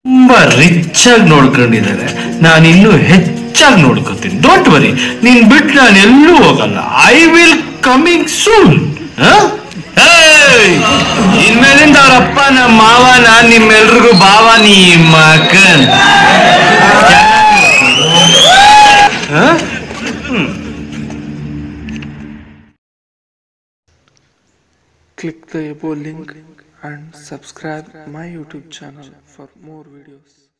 ತುಂಬಾ ರಿಚ್ ಆಗಿ ನೋಡ್ಕೊಂಡಿದ್ದಾರೆ ನಾನು ಇನ್ನೂ ಹೆಚ್ಚಾಗಿ ನೋಡ್ಕೋತೀನಿ ಡೋಂಟ್ ವರಿ ನೀನ್ ಬಿಟ್ಟು ನಾನು ಎಲ್ಲೂ ಹೋಗಲ್ಲ ಐ ವಿಲ್ ಕಮಿಂಗ್ ಸೂನ್ ಇನ್ಮೇಲಿಂದ ಅವ್ರ ಅಪ್ಪ ನಮ್ಮ ಮಾವನ ನಿಮ್ಮೆಲ್ರಿಗೂ ಭಾವ ನೀ ಮಕನ್ Click the above link and subscribe my YouTube channel for more videos.